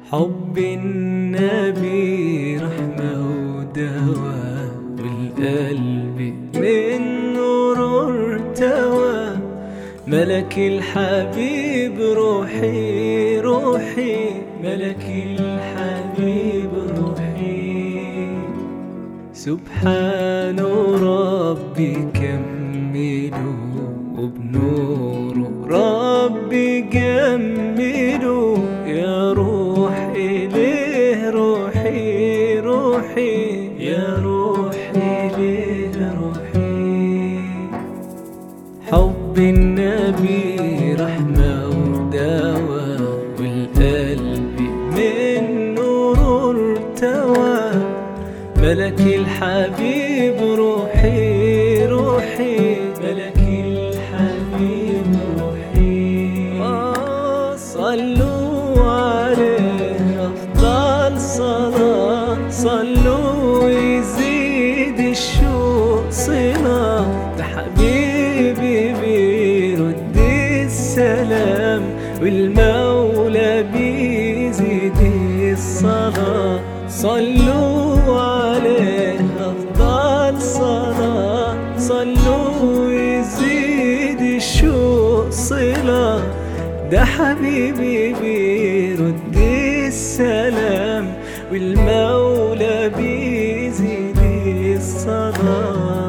حب النبي رحمة ودواء والقلب من نور ارتوى ملك الحبيب روحي روحي ملك الحبيب روحي سبحان ربي كملوا وبنوره ربي جملوا يا روح إليه روحي روحي يا روحي إليه روحي حب النبي رحمة ودواء والقلب من نور ارتوى ملك الحبيب روحي روحي ملك الحبيب روحي آه صلوا عليه أفضل صلاة صلوا يزيد الشوق صلة ده حبيبي بيرد السلام والمولى بيزيد الصلاة صلوا عليه أفضل صلاة صلوا يزيد الشوق صلة ده حبيبي بيرد السلام والمولى بيزيد الصلاة